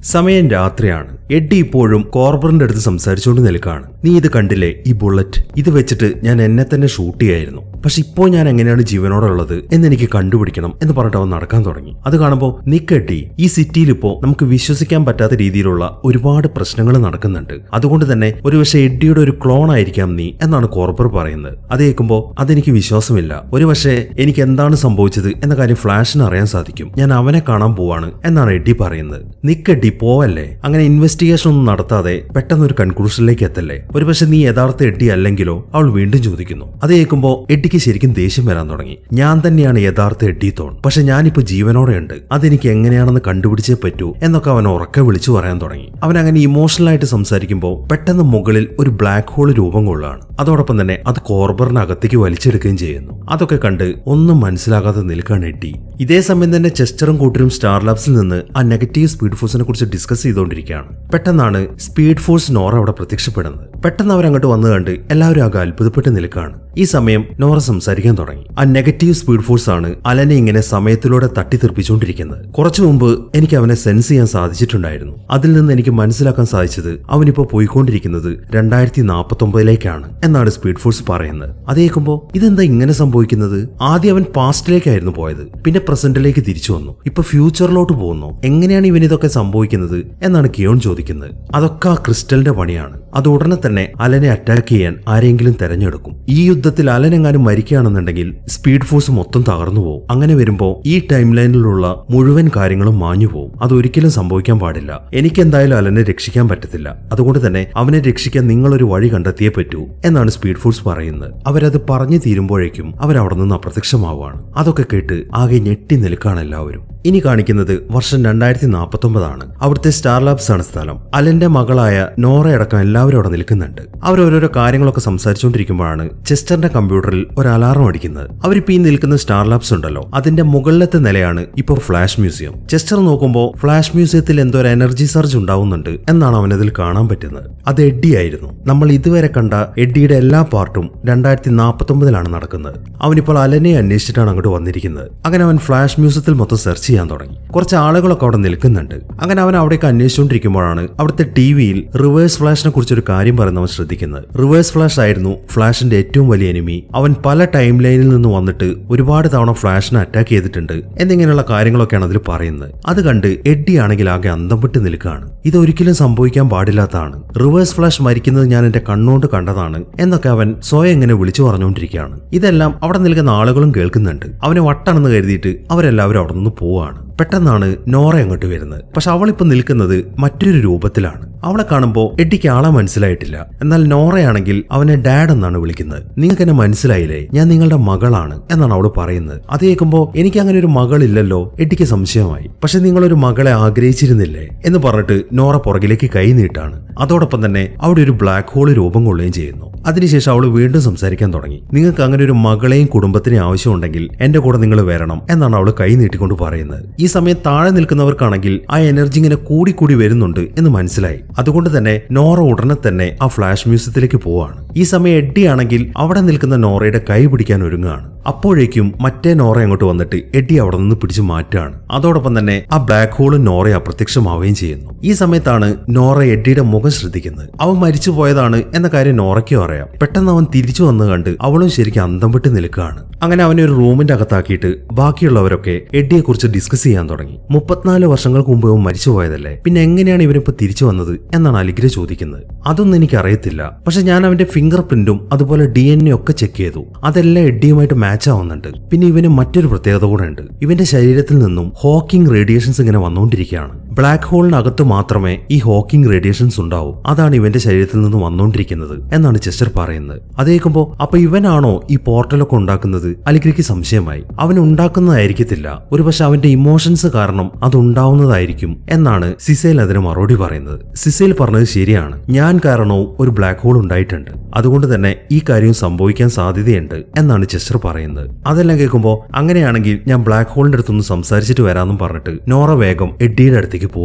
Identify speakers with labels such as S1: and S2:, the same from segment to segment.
S1: സമയം രാത്രിയാണ് എഡ്ഡി ഇപ്പോഴും കോർബറിന്റെ അടുത്ത് സംസാരിച്ചുകൊണ്ട് നിൽക്കുകയാണ് നീ ഇത് കണ്ടില്ലേ ഈ ബുള്ളറ്റ് ഇത് വെച്ചിട്ട് ഞാൻ എന്നെ തന്നെ ഷൂട്ട് ചെയ്യായിരുന്നു പക്ഷെ ഇപ്പോൾ ഞാൻ എങ്ങനെയാണ് ജീവനോടെ ഉള്ളത് എന്ന് എനിക്ക് കണ്ടുപിടിക്കണം എന്ന് പറഞ്ഞിട്ട് അവൻ നടക്കാൻ തുടങ്ങി അത് കാണുമ്പോൾ നിക്കെട്ടി ഈ സിറ്റിയിൽ ഇപ്പോൾ നമുക്ക് വിശ്വസിക്കാൻ പറ്റാത്ത രീതിയിലുള്ള ഒരുപാട് പ്രശ്നങ്ങൾ നടക്കുന്നുണ്ട് അതുകൊണ്ട് തന്നെ ഒരുപക്ഷെ എഡ്ഡിയുടെ ഒരു ക്ലോൺ ആയിരിക്കാം നീ എന്നാണ് കോർബർ പറയുന്നത് അത് കേൾക്കുമ്പോൾ അതെനിക്ക് വിശ്വാസമില്ല ഒരുപക്ഷെ എനിക്ക് എന്താണ് സംഭവിച്ചത് എന്ന കാര്യം ഫ്ലാഷിന് അറിയാൻ സാധിക്കും ഞാൻ അവനെ കാണാൻ പോവാണ് എന്നാണ് എഡ്ഡി പറയുന്നത് നിക്കെഡ്ഡി പോവല്ലേ അങ്ങനെ ഇൻവെസ്റ്റിഗേഷൻ ഒന്നും നടത്താതെ പെട്ടെന്ന് ഒരു കൺക്ലൂഷനിലേക്ക് എത്തല്ലേ ഒരുപക്ഷെ നീ യഥാർത്ഥ എഡ്ഡി അല്ലെങ്കിലോ അവൾ വീണ്ടും ചോദിക്കുന്നു അത് കേൾക്കുമ്പോൾ എഡ്ഡിക്ക് ശരിക്കും ദേഷ്യം വരാൻ തുടങ്ങി ഞാൻ തന്നെയാണ് യഥാർത്ഥ എഡ്ഡി തോൺ പക്ഷെ ഞാനിപ്പോ ജീവനോടെ ഉണ്ട് അതെനിക്ക് എങ്ങനെയാണെന്ന് കണ്ടുപിടിച്ചേ പറ്റൂ എന്നൊക്കെ അവൻ ഉറക്കെ വിളിച്ചു പറയാൻ തുടങ്ങി അവൻ അങ്ങനെ ഇമോഷണൽ ആയിട്ട് സംസാരിക്കുമ്പോൾ പെട്ടെന്ന് മുകളിൽ ഒരു ബ്ലാക്ക് ഹോൾ രൂപം കൊള്ളുകയാണ് അതോടൊപ്പം തന്നെ അത് കോർബറിനകത്തേക്ക് വലിച്ചെടുക്കുകയും ചെയ്യുന്നു അതൊക്കെ കണ്ട് ഒന്നും മനസ്സിലാകാതെ നിൽക്കുകയാണ് എഡ്ഡി ഇതേ സമയം തന്നെ ചെസ്റ്ററും കൂട്ടരും സ്റ്റാർ ലാബ്സിൽ നിന്ന് ആ നെഗറ്റീവ് സ്പീഡ് ഫോഴ്സിനെ കുറിച്ച് ഡിസ്കസ് ചെയ്തുകൊണ്ടിരിക്കുകയാണ് പെട്ടെന്നാണ് സ്പീഡ് ഫോഴ്സ് നോറ അവിടെ പ്രത്യക്ഷപ്പെടുന്നത് പെട്ടെന്ന് അവരങ്ങോട്ട് വന്നു കണ്ട് എല്ലാവരും ആകെ അത്ഭുതപ്പെട്ട് നിൽക്കുകയാണ് ഈ സമയം നോറ സംസാരിക്കാൻ തുടങ്ങി ആ നെഗറ്റീവ് സ്പീഡ് ഫോഴ്സ് ആണ് അലനെ ഇങ്ങനെ സമയത്തിലൂടെ തട്ടിത്തെറിപ്പിച്ചുകൊണ്ടിരിക്കുന്നത് കുറച്ചു മുമ്പ് എനിക്ക് അവനെ സെൻസ് ചെയ്യാൻ സാധിച്ചിട്ടുണ്ടായിരുന്നു അതിൽ നിന്ന് എനിക്ക് മനസ്സിലാക്കാൻ സാധിച്ചത് അവനിപ്പോ പോയിക്കൊണ്ടിരിക്കുന്നത് രണ്ടായിരത്തി നാൽപ്പത്തി ഒമ്പതിലേക്കാണ് എന്നാണ് സ്പീഡ് ഫോഴ്സ് പറയുന്നത് അത് കേൾക്കുമ്പോൾ ഇതെന്താ ഇങ്ങനെ സംഭവിക്കുന്നത് ആദ്യം അവൻ പാസ്റ്റിലേക്കായിരുന്നു പോയത് പിന്നെ പ്രസന്റിലേക്ക് തിരിച്ചു വന്നു ഇപ്പൊ ഫ്യൂച്ചറിലോട്ട് പോകുന്നു എങ്ങനെയാണ് ഇവൻ ഇതൊക്കെ സംഭവിക്കുന്നത് എന്നാണ് കിയോൺ ചോദിക്കുന്നത് അതൊക്കെ ആ ക്രിസ്റ്റലിന്റെ പണിയാണ് അത് ഉടനെ തന്നെ അലനെ അറ്റാക്ക് ചെയ്യാൻ ആരെങ്കിലും തെരഞ്ഞെടുക്കും ഈ യുദ്ധത്തിൽ അലൻ എങ്ങാനും മരിക്കുകയാണെന്നുണ്ടെങ്കിൽ സ്പീഡ് ഫോഴ്സ് മൊത്തം തകർന്നു പോകും അങ്ങനെ വരുമ്പോ ഈ ടൈം ലൈനിലുള്ള മുഴുവൻ കാര്യങ്ങളും മാഞ്ഞു പോകും അത് ഒരിക്കലും സംഭവിക്കാൻ പാടില്ല എനിക്ക് എന്തായാലും അലനെ രക്ഷിക്കാൻ പറ്റത്തില്ല അതുകൊണ്ട് തന്നെ അവനെ രക്ഷിക്കാൻ നിങ്ങളൊരു വഴി കണ്ടെത്തിയേ പറ്റൂ എന്നാണ് സ്പീഡ് ഫോഴ്സ് പറയുന്നത് അവരത് പറഞ്ഞു തീരുമ്പോഴേക്കും അവരവിടെ നിന്ന് അപ്രത്യക്ഷമാവുകയാണ് അതൊക്കെ കേട്ട് ആകെ ഞെട്ടി നിൽക്കുകയാണ് എല്ലാവരും ഇനി കാണിക്കുന്നത് വർഷം രണ്ടായിരത്തി നാൽപ്പത്തി ഒമ്പതാണ് അവിടുത്തെ സ്റ്റാർ ലാബ്സ് ആണ് സ്ഥലം അലന്റെ മകളായ നോറയടക്കം എല്ലാവരും അവിടെ നിൽക്കുന്നുണ്ട് അവർ ഓരോരോ കാര്യങ്ങളൊക്കെ സംസാരിച്ചുകൊണ്ടിരിക്കുമ്പോഴാണ് ചെസ്റ്ററിന്റെ കമ്പ്യൂട്ടറിൽ ഒരു അലാറം അടിക്കുന്നത് അവരിപ്പോ ഈ നിൽക്കുന്ന സ്റ്റാർ ലാബ്സ് ഉണ്ടല്ലോ അതിന്റെ മുകളിലത്തെ നിലയാണ് ഇപ്പോൾ ഫ്ലാഷ് മ്യൂസിയം ചെസ്റ്റർ നോക്കുമ്പോൾ ഫ്ലാഷ് മ്യൂസിയത്തിൽ എന്തോ ഒരു എനർജി സർജ് ഉണ്ടാവുന്നുണ്ട് എന്നാണ് അവനതിൽ കാണാൻ പറ്റുന്നത് അത് എഡ്ഡി ആയിരുന്നു നമ്മൾ ഇതുവരെ കണ്ട എഡ്ഡിയുടെ എല്ലാ പാർട്ടും രണ്ടായിരത്തി നാൽപ്പത്തി ഒമ്പതിലാണ് നടക്കുന്നത് അവനിപ്പോൾ അലനെ അന്വേഷിച്ചിട്ടാണ് അങ്ങോട്ട് വന്നിരിക്കുന്നത് അങ്ങനെ അവൻ ഫ്ലാഷ് മ്യൂസിയത്തിൽ മൊത്തം സെർച്ച് ചെയ്യാൻ തുടങ്ങി കുറച്ച് ആളുകളൊക്കെ അവിടെ നിൽക്കുന്നുണ്ട് അങ്ങനെ അവൻ അവിടേക്ക് അന്വേഷിച്ചുകൊണ്ടിരിക്കുമ്പോഴാണ് അവിടുത്തെ ടി വിയിൽ റിവേഴ്സ് ഫ്ലാഷിനെ കുറിച്ച് ഒരു കാര്യം പറയുന്നവൻ ശ്രദ്ധിക്കുന്നത് റിവേഴ്സ് ഫ്ലാഷ് ആയിരുന്നു ഫ്ലാഷിന്റെ ഏറ്റവും വലിയ എനിമി അവൻ പല ടൈം ലൈനിൽ നിന്ന് വന്നിട്ട് ഒരുപാട് തവണ ഫ്ലാഷിനെ അറ്റാക്ക് ചെയ്തിട്ടുണ്ട് എന്നിങ്ങനെയുള്ള കാര്യങ്ങളൊക്കെയാണ് അതിൽ പറയുന്നത് അത് കണ്ട് എഡ്ഡി ആണെങ്കിൽ ആകെ അന്തം വിട്ട് നിൽക്കുകയാണ് ഇതൊരിക്കലും സംഭവിക്കാൻ പാടില്ലാത്തതാണ് റിവേഴ്സ് ഫ്ലാഷ് മരിക്കുന്നത് ഞാൻ എന്റെ കണ്ണുകൊണ്ട് കണ്ടതാണ് എന്നൊക്കെ അവൻ സ്വയം ഇങ്ങനെ വിളിച്ചു പറഞ്ഞുകൊണ്ടിരിക്കുകയാണ് ഇതെല്ലാം അവിടെ നിൽക്കുന്ന ആളുകളും കേൾക്കുന്നുണ്ട് അവനെ വട്ടാണെന്ന് കരുതിയിട്ട് അവരെല്ലാവരും അവിടെ നിന്ന് പോവാണ് പെട്ടെന്നാണ് നോറ അങ്ങോട്ട് വരുന്നത് പക്ഷെ അവളിപ്പോ നിൽക്കുന്നത് മറ്റൊരു രൂപത്തിലാണ് അവളെ കാണുമ്പോൾ എഡ്ഡിക്ക് ആളെ മനസ്സിലായിട്ടില്ല എന്നാൽ നോറയാണെങ്കിൽ അവനെ ഡാഡ് എന്നാണ് വിളിക്കുന്നത് നിങ്ങൾക്ക് എന്നെ മനസ്സിലായില്ലേ ഞാൻ നിങ്ങളുടെ മകളാണ് എന്നാണ് അവൾ പറയുന്നത് അത് കേൾക്കുമ്പോൾ എനിക്ക് അങ്ങനെ ഒരു മകളില്ലല്ലോ എഡ്ഡിക്ക് സംശയമായി പക്ഷെ നിങ്ങളൊരു മകളെ ആഗ്രഹിച്ചിരുന്നില്ലേ എന്ന് പറഞ്ഞിട്ട് നോറ പുറകിലേക്ക് കൈ നീട്ടാണ് അതോടൊപ്പം തന്നെ അവിടെ ഒരു ബ്ലാക്ക് ഹോൾ രൂപം കൊള്ളുകയും ചെയ്യുന്നു അതിനുശേഷം അവൾ വീണ്ടും സംസാരിക്കാൻ തുടങ്ങി നിങ്ങൾക്ക് അങ്ങനെ ഒരു മകളെയും കുടുംബത്തിനെയും ആവശ്യമുണ്ടെങ്കിൽ എന്റെ കൂടെ നിങ്ങൾ വരണം എന്നാണ് അവൾ കൈ നീട്ടിക്കൊണ്ട് പറയുന്നത് ഈ സമയം താഴെ നിൽക്കുന്നവർക്കാണെങ്കിൽ ആ എനർജി ഇങ്ങനെ കൂടി കൂടി വരുന്നുണ്ട് എന്ന് മനസ്സിലായി അതുകൊണ്ട് തന്നെ നോറ ഉടനെ തന്നെ ആ ഫ്ലാഷ് മ്യൂസിയത്തിലേക്ക് പോവാണ് ഈ സമയം എഡ്ഡി ആണെങ്കിൽ അവിടെ നിൽക്കുന്ന നോറയുടെ കൈ പിടിക്കാൻ ഒരുങ്ങുകയാണ് അപ്പോഴേക്കും മറ്റേ നോറ അങ്ങോട്ട് വന്നിട്ട് എഡ്ഡി അവിടെ നിന്ന് പിടിച്ചു മാറ്റുകയാണ് അതോടൊപ്പം തന്നെ ആ ബ്ലാക്ക് ഹോളും നോറ അപ്രത്യക്ഷമാവുകയും ചെയ്യുന്നു ഈ സമയത്താണ് നോറ എഡ്ഡിയുടെ മുഖം ശ്രദ്ധിക്കുന്നത് അവൻ മരിച്ചു പോയതാണ് എന്ന കാര്യം നോറയ്ക്കും അറിയാം പെട്ടെന്ന് അവൻ തിരിച്ചു വന്ന് കണ്ട് അവളും ശരിക്കും അന്തം വിട്ട് നിൽക്കുകയാണ് അങ്ങനെ അവനെ ഒരു റൂമിന്റെ അകത്താക്കിയിട്ട് ബാക്കിയുള്ളവരൊക്കെ എഡ്ഡിയെ കുറിച്ച് ഡിസ്കസ് ചെയ്യാൻ തുടങ്ങി മുപ്പത്തിനാല് വർഷങ്ങൾക്ക് മുമ്പ് അവൻ മരിച്ചു പോയതല്ലേ പിന്നെ എങ്ങനെയാണ് ഇവനിപ്പോ തിരിച്ചു വന്നത് എന്നാണ് അലിഗ്ര ചോദിക്കുന്നത് അതൊന്നും എനിക്ക് അറിയത്തില്ല പക്ഷെ ഞാൻ അവന്റെ ഫിംഗർ പ്രിന്റും അതുപോലെ ഡി എൻ എ ഒക്കെ ചെക്ക് ചെയ്തു അതെല്ലാം എഡ്ഡിയുമായിട്ട് മാച്ച് ആവുന്നുണ്ട് പിന്നെ ഇവന് മറ്റൊരു പ്രത്യേകത കൂടെ ഉണ്ട് ഇവന്റെ ശരീരത്തിൽ നിന്നും ഹോക്കിംഗ് റേഡിയേഷൻസ് ഇങ്ങനെ വന്നുകൊണ്ടിരിക്കുകയാണ് ബ്ലാക്ക് ഹോളിനകത്ത് മാത്രമേ ഈ ഹോക്കിംഗ് റേഡിയേഷൻസ് ഉണ്ടാവൂ അതാണ് ഇവന്റെ ശരീരത്തിൽ നിന്ന് വന്നുകൊണ്ടിരിക്കുന്നത് എന്നാണ് ചെസ്റ്റർ പറയുന്നത് അത് കേൾക്കുമ്പോൾ അപ്പൊ ഇവനാണോ ഈ പോർട്ടലൊക്കെ ഉണ്ടാക്കുന്നത് അലിഗ്രയ്ക്ക് സംശയമായി അവൻ ഉണ്ടാക്കുന്നതായിരിക്കത്തില്ല ഒരുപക്ഷെ അവന്റെ ഇമോഷൻസ് കാരണം അത് ഉണ്ടാവുന്നതായിരിക്കും എന്നാണ് സിസേൽ അതിന് മറുപടി പറയുന്നത് സിസേൽ പറഞ്ഞത് ശരിയാണ് ഞാൻ കാരണവും ഒരു ബ്ലാക്ക് ഹോൾ ഉണ്ടായിട്ടുണ്ട് അതുകൊണ്ട് തന്നെ ഈ കാര്യം സംഭവിക്കാൻ സാധ്യതയുണ്ട് എന്നാണ് ചെസ്റ്റർ പറയുന്നത് അതെല്ലാം കേൾക്കുമ്പോൾ അങ്ങനെയാണെങ്കിൽ ഞാൻ ബ്ലാക്ക് ഹോളിന്റെ അടുത്തൊന്ന് സംസാരിച്ചിട്ട് വരാമെന്നും പറഞ്ഞിട്ട് നോറ വേഗം എഡ്ഡിയുടെ അടുത്തേക്ക് പോവാണ്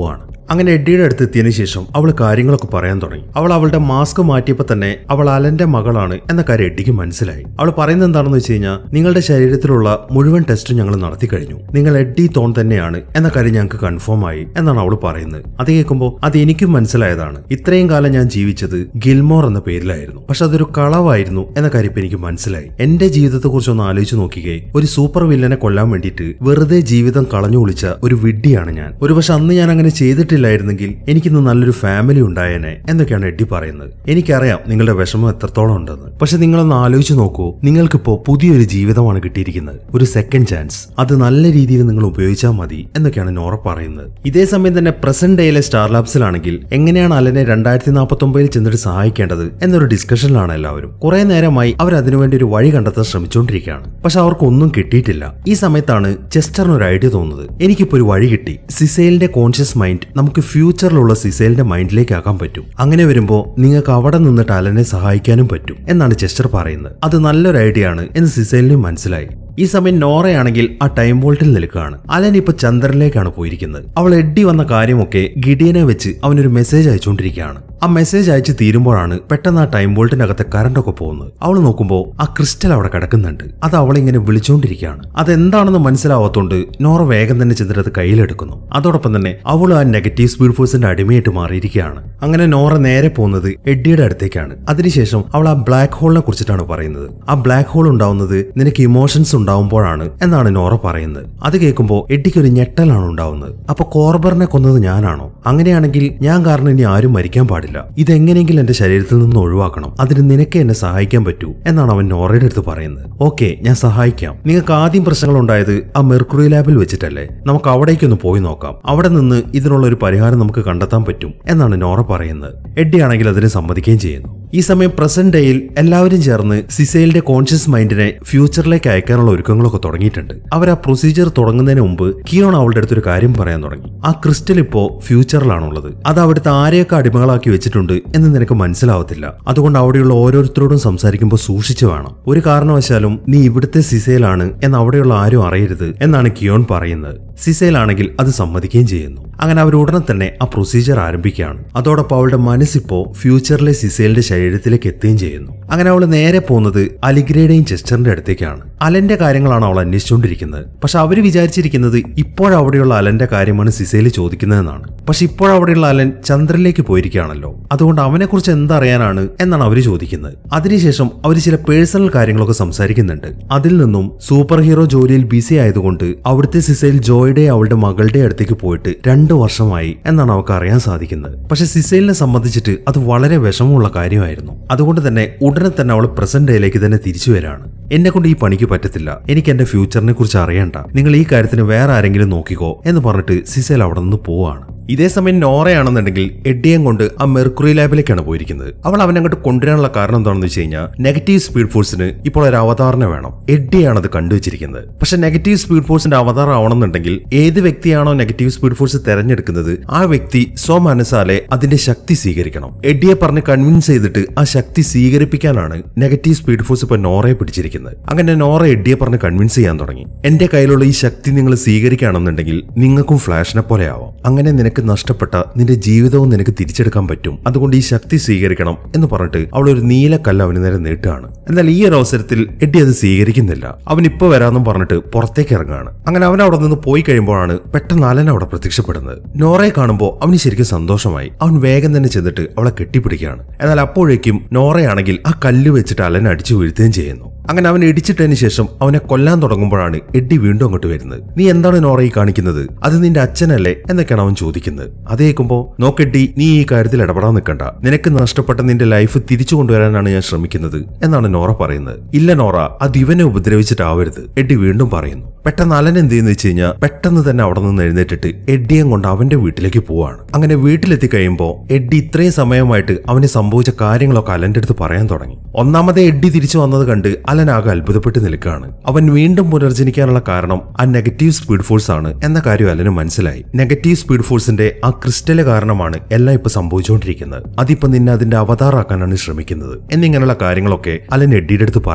S1: അങ്ങനെ എഡ്ഡിയുടെ അടുത്ത് എത്തിയതിനു ശേഷം അവൾ കാര്യങ്ങളൊക്കെ പറയാൻ തുടങ്ങി അവൾ അവളുടെ മാസ്ക് മാറ്റിയപ്പോൾ തന്നെ അവൾ അലന്റെ മകളാണ് എന്ന കാര്യം എഡ്ഡിക്ക് മനസ്സിലായി അവൾ പറയുന്നത് എന്താണെന്ന് വെച്ച് കഴിഞ്ഞാൽ നിങ്ങളുടെ ശരീരത്തിലുള്ള മുഴുവൻ ടെസ്റ്റും ഞങ്ങൾ നടത്തി കഴിഞ്ഞു നിങ്ങൾ എഡ്ഡി തോൺ തന്നെയാണ് എന്ന കാര്യം ഞങ്ങൾക്ക് കൺഫേം ആയി എന്നാണ് അവൾ പറയുന്നത് അത് കേൾക്കുമ്പോൾ അത് എനിക്കും മനസ്സിലായതാണ് ഇത്രയും കാലം ഞാൻ ജീവിച്ചത് ഗിൽമോർ എന്ന പേരിലായിരുന്നു പക്ഷെ അതൊരു കളവായിരുന്നു എന്ന കാര്യം ഇപ്പൊ എനിക്ക് മനസ്സിലായി എന്റെ ജീവിതത്തെ കുറിച്ച് ഒന്ന് ആലോചിച്ച് നോക്കിക്കേ ഒരു സൂപ്പർ വില്ലനെ കൊല്ലാൻ വേണ്ടിയിട്ട് വെറുതെ ജീവിതം കളഞ്ഞു കുളിച്ച ഒരു വിഡ്ഢിയാണ് ഞാൻ ഒരുപക്ഷെ അന്ന് ഞാൻ അങ്ങനെ ചെയ്തിട്ടില്ലായിരുന്നെങ്കിൽ എനിക്കിന്ന് നല്ലൊരു ഫാമിലി ഉണ്ടായേനെ എന്നൊക്കെയാണ് എഡ്ഡി പറയുന്നത് എനിക്കറിയാം നിങ്ങളുടെ വിഷമം എത്രത്തോളം ഉണ്ടെന്ന് പക്ഷെ നിങ്ങളൊന്ന് ആലോചിച്ച് നോക്കൂ നിങ്ങൾക്കിപ്പോ പുതിയൊരു ജീവിതമാണ് കിട്ടിയിരിക്കുന്നത് ഒരു സെക്കൻഡ് ചാൻസ് അത് നല്ല രീതിയിൽ നിങ്ങൾ ഉപയോഗിച്ചാൽ മതി എന്നൊക്കെയാണ് നോറ പറയുന്നത് ഇതേ സമയം തന്നെ പ്രസന്റ് ഡേയിലെ സ്റ്റാർ ലാബ്സിലാണെങ്കിൽ എങ്ങനെയാണ് അലനെ രണ്ടായിരത്തി നാൽപ്പത്തി ഒമ്പതിൽ ചെന്നിട്ട് സഹായിക്കേണ്ടത് എന്നൊരു ഡിസ്കഷനിലാണ് എല്ലാവരും കുറെ നേരമായി അവർ അതിനുവേണ്ടി ഒരു വഴി കണ്ടെത്താൻ ശ്രമിച്ചുകൊണ്ടിരിക്കുകയാണ് പക്ഷെ അവർക്കൊന്നും കിട്ടിയിട്ടില്ല ഈ സമയത്താണ് ചെസ്റ്ററിന് ഒരു ഐഡിയ തോന്നുന്നത് എനിക്കിപ്പോ ഒരു വഴി കിട്ടി സിസേലിന്റെ കോൺഷ്യസ് മൈൻഡ് നമുക്ക് ഫ്യൂച്ചറിലുള്ള സിസേലിന്റെ മൈൻഡിലേക്ക് ആക്കാൻ പറ്റും അങ്ങനെ വരുമ്പോൾ നിങ്ങൾക്ക് അവിടെ നിന്നിട്ട് അലനെ സഹായിക്കാനും പറ്റും എന്നാണ് ചെസ്റ്റർ പറയുന്നത് അത് നല്ലൊരു ഐഡിയ ആണ് എന്ന് സിസേലിനും മനസ്സിലായി ഈ സമയം നോറയാണെങ്കിൽ ആ ടൈം വോൾട്ടിൽ നിൽക്കുകയാണ് അലൻ ഇപ്പൊ ചന്ദ്രനിലേക്കാണ് പോയിരിക്കുന്നത് അവൾ എഡ്ഡി വന്ന കാര്യമൊക്കെ ഗിഡിയനെ വെച്ച് അവനൊരു മെസ്സേജ് അയച്ചുകൊണ്ടിരിക്കുകയാണ് ആ മെസ്സേജ് അയച്ച് തീരുമ്പോഴാണ് പെട്ടെന്ന് ആ ടൈം വോൾട്ടിനകത്തെ കറണ്ട് ഒക്കെ പോകുന്നത് അവൾ നോക്കുമ്പോൾ ആ ക്രിസ്റ്റൽ അവിടെ കിടക്കുന്നുണ്ട് അത് അവളിങ്ങനെ വിളിച്ചുകൊണ്ടിരിക്കുകയാണ് അതെന്താണെന്ന് മനസ്സിലാവാത്തോണ്ട് നോറ വേഗം തന്നെ ചെന്നിട്ട് അത് കയ്യിലെടുക്കുന്നു അതോടൊപ്പം തന്നെ അവൾ ആ നെഗറ്റീവ് സ്പീഡ് ഫോഴ്സിന്റെ അടിമയായിട്ട് മാറിയിരിക്കുകയാണ് അങ്ങനെ നോറ നേരെ പോകുന്നത് എഡ്ഡിയുടെ അടുത്തേക്കാണ് അതിനുശേഷം അവൾ ആ ബ്ലാക്ക് ഹോളിനെ കുറിച്ചിട്ടാണ് പറയുന്നത് ആ ബ്ലാക്ക് ഹോൾ ഉണ്ടാവുന്നത് നിനക്ക് ഇമോഷൻസ് ഉണ്ടാവുമ്പോഴാണ് എന്നാണ് നോറ പറയുന്നത് അത് കേൾക്കുമ്പോൾ എഡ്ഡിക്ക് ഒരു ഞെട്ടലാണ് ഉണ്ടാവുന്നത് അപ്പൊ കോർബറിനെ കൊന്നത് ഞാനാണോ അങ്ങനെയാണെങ്കിൽ ഞാൻ കാരണം ഇനി ആരും മരിക്കാൻ പാടില്ല ഇതെങ്ങനെയെങ്കിലും എന്റെ ശരീരത്തിൽ നിന്ന് ഒഴിവാക്കണം അതിന് നിനക്ക് എന്നെ സഹായിക്കാൻ പറ്റൂ എന്നാണ് അവൻ നോറയുടെ അടുത്ത് പറയുന്നത് ഓക്കെ ഞാൻ സഹായിക്കാം നിങ്ങൾക്ക് ആദ്യം പ്രശ്നങ്ങൾ ഉണ്ടായത് ആ മെർക്കുറി ലാബിൽ വെച്ചിട്ടല്ലേ നമുക്ക് അവിടേക്കൊന്ന് പോയി നോക്കാം അവിടെ നിന്ന് ഇതിനുള്ള ഒരു പരിഹാരം നമുക്ക് കണ്ടെത്താൻ പറ്റും എന്നാണ് നോറ പറയുന്നത് എഡ്ഡി ആണെങ്കിൽ അതിന് സമ്മതിക്കുകയും ചെയ്യുന്നു ഈ സമയം പ്രസന്റ് ഡേയിൽ എല്ലാവരും ചേർന്ന് സിസൈലിന്റെ കോൺഷ്യസ് മൈൻഡിനെ ഫ്യൂച്ചറിലേക്ക് അയക്കാനുള്ള ഒരുക്കങ്ങളൊക്കെ തുടങ്ങിയിട്ടുണ്ട് അവർ ആ പ്രൊസീജിയർ തുടങ്ങുന്നതിന് മുമ്പ് കിയോൺ അവളുടെ അടുത്തൊരു കാര്യം പറയാൻ തുടങ്ങി ആ ക്രിസ്റ്റൽ ഇപ്പോ ഫ്യൂച്ചറിലാണുള്ളത് അത് അവിടുത്തെ ആരെയൊക്കെ അടിമകളാക്കി വെച്ചിട്ടുണ്ട് എന്ന് നിനക്ക് മനസ്സിലാവത്തില്ല അതുകൊണ്ട് അവിടെയുള്ള ഓരോരുത്തരോടും സംസാരിക്കുമ്പോൾ സൂക്ഷിച്ചു വേണം ഒരു കാരണവശാലും നീ ഇവിടുത്തെ സിസൈലാണ് എന്ന് അവിടെയുള്ള ആരും അറിയരുത് എന്നാണ് കിയോൺ പറയുന്നത് സിസൈലാണെങ്കിൽ അത് സമ്മതിക്കുകയും ചെയ്യുന്നു അങ്ങനെ അവർ ഉടനെ തന്നെ ആ പ്രൊസീജിയർ ആരംഭിക്കുകയാണ് അതോടൊപ്പം അവളുടെ മനസ്സിപ്പോ ഫ്യൂച്ചറിലെ സിസൈലിന്റെ ശരീരത്തിലേക്ക് എത്തുകയും ചെയ്യുന്നു അങ്ങനെ അവൾ നേരെ പോകുന്നത് അലിഗ്രയുടെയും ചെസ്റ്ററിന്റെ അടുത്തേക്കാണ് അലന്റെ കാര്യങ്ങളാണ് അവൾ അന്വേഷിച്ചുകൊണ്ടിരിക്കുന്നത് പക്ഷെ അവർ വിചാരിച്ചിരിക്കുന്നത് ഇപ്പോഴവിടെയുള്ള അലന്റെ കാര്യമാണ് സിസൈൽ ചോദിക്കുന്നതെന്നാണ് പക്ഷെ ഇപ്പോഴവിടെയുള്ള അലൻ ചന്ദ്രനിലേക്ക് പോയിരിക്കുകയാണല്ലോ അതുകൊണ്ട് അവനെക്കുറിച്ച് എന്തറിയാനാണ് എന്നാണ് അവർ ചോദിക്കുന്നത് അതിനുശേഷം അവർ ചില പേഴ്സണൽ കാര്യങ്ങളൊക്കെ സംസാരിക്കുന്നുണ്ട് അതിൽ നിന്നും സൂപ്പർ ഹീറോ ജോലിയിൽ ബിസി ആയതുകൊണ്ട് അവിടുത്തെ സിസൈൽ ജോയുടെ അവളുടെ മകളുടെ അടുത്തേക്ക് പോയിട്ട് രണ്ടു വർഷമായി എന്നാണ് അവൾക്ക് അറിയാൻ സാധിക്കുന്നത് പക്ഷെ സിസൈലിനെ സംബന്ധിച്ചിട്ട് അത് വളരെ വിഷമമുള്ള കാര്യമായിരുന്നു അതുകൊണ്ട് തന്നെ ഉടനെ തന്നെ അവൾ പ്രസന്റ് ഡേയിലേക്ക് തന്നെ തിരിച്ചു വരാണ് എന്നെ കൊണ്ട് ഈ പണിക്ക് പറ്റത്തില്ല എനിക്ക് എന്റെ ഫ്യൂച്ചറിനെ കുറിച്ച് അറിയണ്ട നിങ്ങൾ ഈ കാര്യത്തിന് വേറെ ആരെങ്കിലും നോക്കിക്കോ എന്ന് പറഞ്ഞിട്ട് സിസൈൽ അവിടെ നിന്ന് പോവാണ് ഇതേ സമയം നോറയാണെന്നുണ്ടെങ്കിൽ എഡ്ഡിയം കൊണ്ട് ആ മെർക്കുറി ലാബിലേക്കാണ് പോയിരിക്കുന്നത് അവൾ അവനെ അങ്ങോട്ട് കൊണ്ടുവരാനുള്ള കാരണം എന്താണെന്ന് വെച്ച് കഴിഞ്ഞാൽ നെഗറ്റീവ് സ്പീഡ് ഫോഴ്സിന് ഇപ്പോൾ ഒരു അവതാറിനെ വേണം എഡ്ഡിയാണ് അത് കണ്ടുവച്ചിരിക്കുന്നത് പക്ഷെ നെഗറ്റീവ് സ്പീഡ് ഫോഴ്സിന്റെ അവതാർ ആവണമെന്നുണ്ടെങ്കിൽ ഏത് വ്യക്തിയാണോ നെഗറ്റീവ് സ്പീഡ് ഫോഴ്സ് തെരഞ്ഞെടുക്കുന്നത് ആ വ്യക്തി സ്വമനസാലെ അതിന്റെ ശക്തി സ്വീകരിക്കണം എഡ്ഡിയെ പറഞ്ഞ് കൺവിൻസ് ചെയ്തിട്ട് ആ ശക്തി സ്വീകരിപ്പിക്കാനാണ് നെഗറ്റീവ് സ്പീഡ് ഫോഴ്സ് ഇപ്പൊ നോറയെ പിടിച്ചിരിക്കുന്നത് അങ്ങനെ നോറ എഡ്ഡിയെ പറഞ്ഞ് കൺവിൻസ് ചെയ്യാൻ തുടങ്ങി എന്റെ കയ്യിലുള്ള ഈ ശക്തി നിങ്ങൾ സ്വീകരിക്കുകയാണെന്നുണ്ടെങ്കിൽ നിങ്ങൾക്കും ഫ്ലാഷിനെ പോലെ ആവാം അങ്ങനെ നിനക്ക് നഷ്ടപ്പെട്ട നിന്റെ ജീവിതവും നിനക്ക് തിരിച്ചെടുക്കാൻ പറ്റും അതുകൊണ്ട് ഈ ശക്തി സ്വീകരിക്കണം എന്ന് പറഞ്ഞിട്ട് അവൾ ഒരു നീലക്കല്ല് അവന് നേരെ നീട്ടുകയാണ് എന്നാൽ ഈ ഒരു അവസരത്തിൽ എഡ്ഡി അത് സ്വീകരിക്കുന്നില്ല അവൻ ഇപ്പൊ വരാമെന്നും പറഞ്ഞിട്ട് പുറത്തേക്ക് ഇറങ്ങുകയാണ് അങ്ങനെ അവൻ അവിടെ നിന്ന് പോയി കഴിയുമ്പോഴാണ് പെട്ടെന്ന് അലൻ അവിടെ പ്രത്യക്ഷപ്പെടുന്നത് നോറയെ കാണുമ്പോൾ അവന് ശരിക്കും സന്തോഷമായി അവൻ വേഗം തന്നെ ചെന്നിട്ട് അവളെ കെട്ടിപ്പിടിക്കുകയാണ് എന്നാൽ അപ്പോഴേക്കും നോറയാണെങ്കിൽ ആ കല്ല് വെച്ചിട്ട് അലൻ അടിച്ചു വീഴ്ത്തുകയും ചെയ്യുന്നു അങ്ങനെ അവൻ ഇടിച്ചിട്ടതിന് ശേഷം അവനെ കൊല്ലാൻ തുടങ്ങുമ്പോഴാണ് എഡ്ഡി വീണ്ടും അങ്ങോട്ട് വരുന്നത് നീ എന്താണ് നോറ ഈ കാണിക്കുന്നത് അത് നിന്റെ അച്ഛനല്ലേ എന്നൊക്കെയാണ് അവൻ ചോദിക്കുന്നത് അത് കേൾക്കുമ്പോ നോക്കെഡ്ഡി നീ ഈ കാര്യത്തിൽ ഇടപെടാൻ നിൽക്കണ്ട നിനക്ക് നഷ്ടപ്പെട്ട നിന്റെ ലൈഫ് തിരിച്ചു കൊണ്ടുവരാനാണ് ഞാൻ ശ്രമിക്കുന്നത് എന്നാണ് നോറ പറയുന്നത് ഇല്ല നോറ അത് ഇവനെ ഉപദ്രവിച്ചിട്ടാവരുത് എഡ്ഡി വീണ്ടും പറയുന്നു പെട്ടെന്ന് അലൻ എന്ത് ചെയ്യുന്ന വെച്ച് കഴിഞ്ഞാൽ പെട്ടെന്ന് തന്നെ അവിടെ നിന്ന് എഴുന്നേറ്റിട്ട് എഡ്ഡിയും കൊണ്ട് അവന്റെ വീട്ടിലേക്ക് പോവാണ് അങ്ങനെ വീട്ടിലെത്തി കഴിയുമ്പോൾ എഡ്ഡി ഇത്രയും സമയമായിട്ട് അവന് സംഭവിച്ച കാര്യങ്ങളൊക്കെ അലന്റെ അടുത്ത് പറയാൻ തുടങ്ങി ഒന്നാമതെ എഡ്ഡി തിരിച്ചു വന്നത് കണ്ട് അലൻ ആകെ അത്ഭുതപ്പെട്ട് നിൽക്കുകയാണ് അവൻ വീണ്ടും പുനർജനിക്കാനുള്ള കാരണം ആ നെഗറ്റീവ് സ്പീഡ് ഫോഴ്സ് ആണ് എന്ന കാര്യം അലന് മനസ്സിലായി നെഗറ്റീവ് സ്പീഡ് ഫോഴ്സിന്റെ ആ ക്രിസ്റ്റല് കാരണമാണ് എല്ലാം ഇപ്പൊ സംഭവിച്ചുകൊണ്ടിരിക്കുന്നത് അതിപ്പോ നിന്നെ അതിന്റെ അവതാറാക്കാനാണ് ശ്രമിക്കുന്നത് എന്നിങ്ങനെയുള്ള കാര്യങ്ങളൊക്കെ അലൻ എഡ്ഡിയുടെ അടുത്ത് പറയാണ്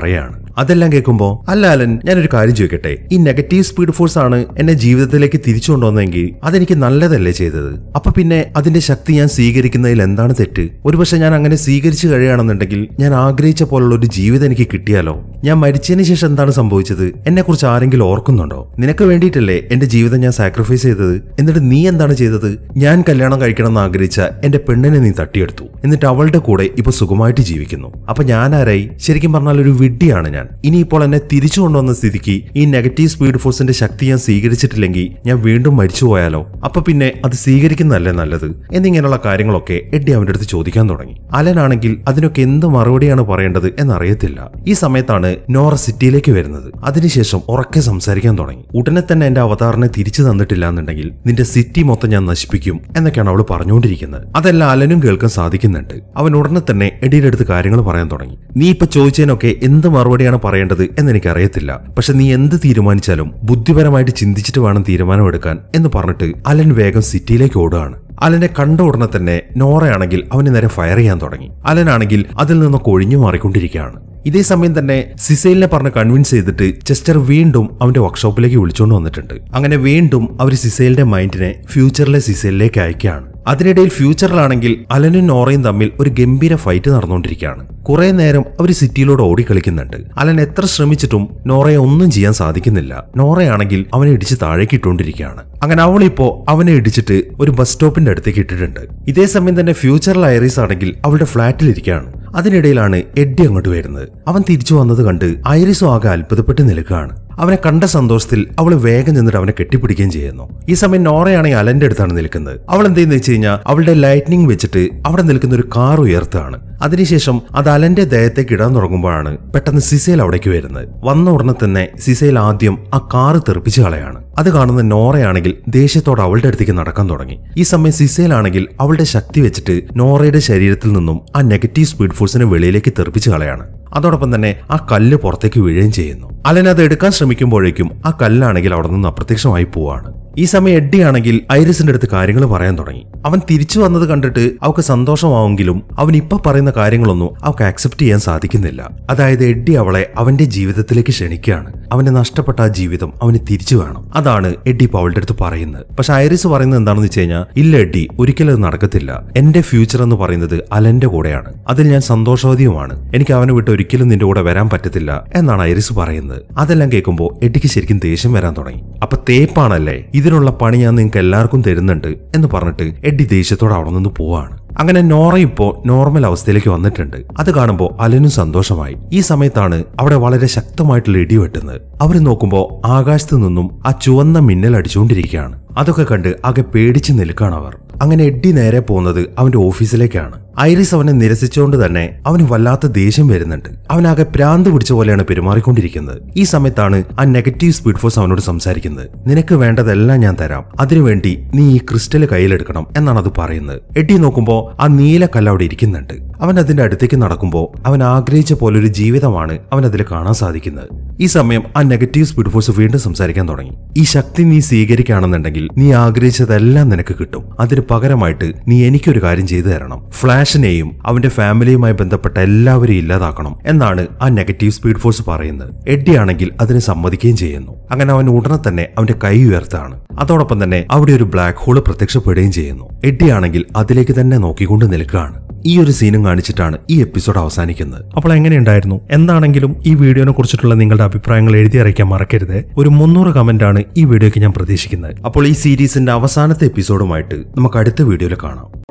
S1: അതെല്ലാം കേൾക്കുമ്പോ അല്ല അലൻ ഞാനൊരു കാര്യം ചോദിക്കട്ടെ ഈ നെഗറ്റീവ് സ്പീഡ് ഫോഴ്സ് ആണ് എന്നെ ജീവിതത്തിലേക്ക് തിരിച്ചു കൊണ്ടുവന്നെങ്കിൽ അതെനിക്ക് നല്ലതല്ലേ ചെയ്തത് അപ്പൊ പിന്നെ അതിന്റെ ശക്തി ഞാൻ സ്വീകരിക്കുന്നതിൽ എന്താണ് തെറ്റ് ഒരുപക്ഷെ ഞാൻ അങ്ങനെ സ്വീകരിച്ചു കഴിയുകയാണെന്നുണ്ടെങ്കിൽ ഞാൻ ആഗ്രഹിച്ച പോലുള്ള ഒരു ജീവിതം എനിക്ക് കിട്ടിയാലോ ഞാൻ മരിച്ചതിന് ശേഷം എന്താണ് സംഭവിച്ചത് എന്നെ കുറിച്ച് ആരെങ്കിലും ഓർക്കുന്നുണ്ടോ നിനക്ക് വേണ്ടിയിട്ടല്ലേ എന്റെ ജീവിതം ഞാൻ സാക്രിഫൈസ് ചെയ്തത് എന്നിട്ട് നീ എന്താണ് ചെയ്തത് ഞാൻ കല്യാണം കഴിക്കണം എന്ന് ആഗ്രഹിച്ച എന്റെ പെണ്ണിനെ നീ തട്ടിയെടുത്തു എന്നിട്ട് അവളുടെ കൂടെ ഇപ്പൊ സുഖമായിട്ട് ജീവിക്കുന്നു അപ്പൊ ഞാൻ ആരായി ശരിക്കും പറഞ്ഞാൽ ഒരു വിഡ്ഢിയാണ് ഞാൻ ഇനിയിപ്പോൾ എന്നെ തിരിച്ചു കൊണ്ടുവന്ന സ്ഥിതിക്ക് ഈ നെഗറ്റീവ് സ്പീഡ് ഫോഴ്സിന്റെ ശക്തി ഞാൻ സ്വീകരിച്ചിട്ടില്ലെങ്കിൽ ഞാൻ വീണ്ടും മരിച്ചു പോയാലോ അപ്പൊ പിന്നെ അത് സ്വീകരിക്കുന്നതല്ലേ നല്ലത് എന്നിങ്ങനെയുള്ള കാര്യങ്ങളൊക്കെ എഡ്ഡി അവന്റെ അടുത്ത് ചോദിക്കാൻ തുടങ്ങി അലനാണെങ്കിൽ അതിനൊക്കെ എന്ത് മറുപടിയാണ് പറയേണ്ടത് എന്നറിയത്തില്ല ഈ സമയത്താണ് നോറ സിറ്റിയിലേക്ക് വരുന്നത് അതിനുശേഷം ഉറക്കെ സംസാരിക്കാൻ തുടങ്ങി ഉടനെ തന്നെ എന്റെ അവതാറിനെ തിരിച്ചു തന്നിട്ടില്ല എന്നുണ്ടെങ്കിൽ നിന്റെ സിറ്റി മൊത്തം ഞാൻ നശിപ്പിക്കും എന്നൊക്കെയാണ് അവൾ പറഞ്ഞുകൊണ്ടിരിക്കുന്നത് അതെല്ലാം അലനും കേൾക്കാൻ സാധിക്കുന്നുണ്ട് അവൻ ഉടനെ തന്നെ എഡിയുടെ അടുത്ത് കാര്യങ്ങൾ പറയാൻ തുടങ്ങി നീ ഇപ്പൊ ചോദിച്ചതിനൊക്കെ എന്ത് മറുപടിയാണ് പറയേണ്ടത് എന്ന് എനിക്കറിയത്തില്ല പക്ഷെ നീ എന്ത് തീരുമാനിച്ചാലും ബുദ്ധിപരമായിട്ട് ചിന്തിച്ചിട്ട് വേണം തീരുമാനമെടുക്കാൻ എന്ന് പറഞ്ഞിട്ട് അലൻ വേഗം സിറ്റിയിലേക്ക് ഓടുകയാണ് അലനെ കണ്ട ഉടനെ തന്നെ നോറയാണെങ്കിൽ അവന് നേരെ ഫയർ ചെയ്യാൻ തുടങ്ങി അലനാണെങ്കിൽ അതിൽ നിന്നൊക്കെ ഒഴിഞ്ഞു മാറിക്കൊണ്ടിരിക്കുകയാണ് ഇതേ സമയം തന്നെ സിസൈലിനെ പറഞ്ഞ് കൺവിൻസ് ചെയ്തിട്ട് ചെസ്റ്റർ വീണ്ടും അവന്റെ വർക്ക്ഷോപ്പിലേക്ക് വിളിച്ചുകൊണ്ട് വന്നിട്ടുണ്ട് അങ്ങനെ വീണ്ടും അവർ സിസൈലിന്റെ മൈൻഡിനെ ഫ്യൂച്ചറിലെ സിസൈലിലേക്ക് അയക്കുകയാണ് അതിനിടയിൽ ഫ്യൂച്ചറിലാണെങ്കിൽ അലനും നോറയും തമ്മിൽ ഒരു ഗംഭീര ഫൈറ്റ് നടന്നുകൊണ്ടിരിക്കുകയാണ് കുറെ നേരം അവർ സിറ്റിയിലൂടെ ഓടിക്കളിക്കുന്നുണ്ട് അലൻ എത്ര ശ്രമിച്ചിട്ടും നോറയെ ഒന്നും ചെയ്യാൻ സാധിക്കുന്നില്ല നോറയാണെങ്കിൽ അവനെ ഇടിച്ച് താഴേക്ക് ഇട്ടുകൊണ്ടിരിക്കുകയാണ് അങ്ങനെ അവളിപ്പോ അവനെ ഇടിച്ചിട്ട് ഒരു ബസ് സ്റ്റോപ്പിന്റെ അടുത്തേക്ക് ഇട്ടിട്ടുണ്ട് ഇതേ സമയം തന്നെ ഫ്യൂച്ചറിൽ ഐറിസ് ആണെങ്കിൽ അവളുടെ ഫ്ളാറ്റിലിരിക്കുകയാണ് അതിനിടയിലാണ് എഡ്ഡി അങ്ങോട്ട് വരുന്നത് അവൻ തിരിച്ചു വന്നത് കണ്ട് ഐറിസും ആകെ അത്ഭുതപ്പെട്ട് നിൽക്കുകയാണ് അവനെ കണ്ട സന്തോഷത്തിൽ അവൾ വേഗം നിന്നിട്ട് അവനെ കെട്ടിപ്പിടിക്കുകയും ചെയ്യുന്നു ഈ സമയം നോറയാണെങ്കിൽ അലന്റെ അടുത്താണ് നിൽക്കുന്നത് അവൾ എന്തെന്ന് വെച്ച് കഴിഞ്ഞാൽ അവളുടെ ലൈറ്റ്നിങ് വെച്ചിട്ട് അവിടെ നിൽക്കുന്ന ഒരു കാർ ഉയർത്തുകയാണ് അതിനുശേഷം അത് അലന്റെ ദേഹത്തേക്ക് ഇടാൻ തുടങ്ങുമ്പോഴാണ് പെട്ടെന്ന് സിസേൽ അവിടേക്ക് വരുന്നത് വന്ന ഉടനെ തന്നെ സിസേൽ ആദ്യം ആ കാറ് തെറിപ്പിച്ച് കളയാണ് അത് കാണുന്ന നോറയാണെങ്കിൽ ദേഷ്യത്തോടെ അവളുടെ അടുത്തേക്ക് നടക്കാൻ തുടങ്ങി ഈ സമയം സിസേലാണെങ്കിൽ അവളുടെ ശക്തി വെച്ചിട്ട് നോറയുടെ ശരീരത്തിൽ നിന്നും ആ നെഗറ്റീവ് സ്പീഡ് ഫോഴ്സിനെ വെളിയിലേക്ക് തെറിപ്പിച്ച് കളയാണ് അതോടൊപ്പം തന്നെ ആ കല്ല് പുറത്തേക്ക് വീഴുകയും ചെയ്യുന്നു അലൻ അത് എടുക്കാൻ ശ്രമിക്കുമ്പോഴേക്കും ആ കല്ലാണെങ്കിൽ അവിടെ നിന്ന് അപ്രത്യക്ഷമായി പോവാണ് ഈ സമയം എഡ്ഡി ആണെങ്കിൽ ഐറിസിന്റെ അടുത്ത് കാര്യങ്ങൾ പറയാൻ തുടങ്ങി അവൻ തിരിച്ചു വന്നത് കണ്ടിട്ട് അവൾക്ക് സന്തോഷമാവെങ്കിലും അവൻ ഇപ്പൊ പറയുന്ന കാര്യങ്ങളൊന്നും അവൾക്ക് ആക്സെപ്റ്റ് ചെയ്യാൻ സാധിക്കുന്നില്ല അതായത് എഡ്ഡി അവളെ അവന്റെ ജീവിതത്തിലേക്ക് ക്ഷണിക്കുകയാണ് അവന്റെ നഷ്ടപ്പെട്ട ആ ജീവിതം അവന് തിരിച്ചു വേണം അതാണ് എഡ്ഡി ഇപ്പൊ അവളുടെ അടുത്ത് പറയുന്നത് പക്ഷെ ഐറിസ് പറയുന്നത് എന്താണെന്ന് വെച്ച് കഴിഞ്ഞാൽ ഇല്ല എഡ്ഡി ഒരിക്കലും അത് നടക്കത്തില്ല എന്റെ ഫ്യൂച്ചർ എന്ന് പറയുന്നത് അലന്റെ കൂടെയാണ് അതിൽ ഞാൻ സന്തോഷവതിയുമാണ് എനിക്ക് അവനെ വിട്ട് ഒരിക്കലും നിന്റെ കൂടെ വരാൻ പറ്റത്തില്ല എന്നാണ് ഐറിസ് പറയുന്നത് അതെല്ലാം കേൾക്കുമ്പോൾ എഡ്ഡിക്ക് ശരിക്കും ദേഷ്യം വരാൻ തുടങ്ങി അപ്പൊ തേപ്പാണല്ലേ ഇതിനുള്ള പണി ഞാൻ നിങ്ങൾക്ക് എല്ലാവർക്കും തരുന്നുണ്ട് എന്ന് പറഞ്ഞിട്ട് എഡ്ഡി ദേഷ്യത്തോടെ അവിടെ നിന്ന് പോവാണ് അങ്ങനെ നോറ ഇപ്പോ നോർമൽ അവസ്ഥയിലേക്ക് വന്നിട്ടുണ്ട് അത് കാണുമ്പോൾ അലനും സന്തോഷമായി ഈ സമയത്താണ് അവിടെ വളരെ ശക്തമായിട്ടുള്ള ഇടി വെട്ടുന്നത് അവർ നോക്കുമ്പോൾ ആകാശത്ത് നിന്നും ആ ചുവന്ന മിന്നൽ അടിച്ചുകൊണ്ടിരിക്കുകയാണ് അതൊക്കെ കണ്ട് ആകെ പേടിച്ച് നിൽക്കുകയാണ് അവർ അങ്ങനെ എഡ്ഡി നേരെ പോകുന്നത് അവന്റെ ഓഫീസിലേക്കാണ് ഐറിസ് അവനെ നിരസിച്ചുകൊണ്ട് തന്നെ അവന് വല്ലാത്ത ദേഷ്യം വരുന്നുണ്ട് അവനാകെ പ്രാന്ത് പിടിച്ച പോലെയാണ് പെരുമാറിക്കൊണ്ടിരിക്കുന്നത് ഈ സമയത്താണ് ആ നെഗറ്റീവ് സ്പീഡ് ഫോഴ്സ് അവനോട് സംസാരിക്കുന്നത് നിനക്ക് വേണ്ടതെല്ലാം ഞാൻ തരാം അതിനുവേണ്ടി നീ ഈ ക്രിസ്റ്റൽ കയ്യിലെടുക്കണം എന്നാണ് അത് പറയുന്നത് എഡ്ഡി നോക്കുമ്പോൾ ആ നീല കല്ല് അവിടെ ഇരിക്കുന്നുണ്ട് അവൻ അതിന്റെ അടുത്തേക്ക് നടക്കുമ്പോൾ അവൻ ആഗ്രഹിച്ച പോലൊരു ജീവിതമാണ് അവൻ അതിൽ കാണാൻ സാധിക്കുന്നത് ഈ സമയം ആ നെഗറ്റീവ് സ്പീഡ് ഫോഴ്സ് വീണ്ടും സംസാരിക്കാൻ തുടങ്ങി ഈ ശക്തി നീ സ്വീകരിക്കുകയാണെന്നുണ്ടെങ്കിൽ നീ ആഗ്രഹിച്ചതെല്ലാം നിനക്ക് കിട്ടും അതിന് പകരമായിട്ട് നീ എനിക്കൊരു കാര്യം ചെയ്തു തരണം ഫ്ലാഷിനെയും അവന്റെ ഫാമിലിയുമായി ബന്ധപ്പെട്ട എല്ലാവരെയും ഇല്ലാതാക്കണം എന്നാണ് ആ നെഗറ്റീവ് സ്പീഡ് ഫോഴ്സ് പറയുന്നത് എഡ്ഡി ആണെങ്കിൽ അതിന് സമ്മതിക്കുകയും ചെയ്യുന്നു അങ്ങനെ അവൻ ഉടനെ തന്നെ അവന്റെ കൈ ഉയർത്താണ് അതോടൊപ്പം തന്നെ അവിടെ ഒരു ബ്ലാക്ക് ഹോള് പ്രത്യക്ഷപ്പെടുകയും ചെയ്യുന്നു എഡ്ഡി ആണെങ്കിൽ അതിലേക്ക് തന്നെ നോക്കിക്കൊണ്ട് നിൽക്കുകയാണ് ഈ ഒരു സീനും കാണിച്ചിട്ടാണ് ഈ എപ്പിസോഡ് അവസാനിക്കുന്നത്
S2: അപ്പോൾ എങ്ങനെയുണ്ടായിരുന്നു എന്താണെങ്കിലും ഈ വീഡിയോനെ കുറിച്ചിട്ടുള്ള നിങ്ങളുടെ അഭിപ്രായങ്ങൾ എഴുതി അറിയിക്കാൻ മറക്കരുത് ഒരു മുന്നൂറ് കമന്റ് ആണ് ഈ വീഡിയോയ്ക്ക് ഞാൻ പ്രതീക്ഷിക്കുന്നത്
S1: അപ്പോൾ ഈ സീരീസിന്റെ അവസാനത്തെ എപ്പിസോഡുമായിട്ട് നമുക്ക് അടുത്ത വീഡിയോയിൽ കാണാം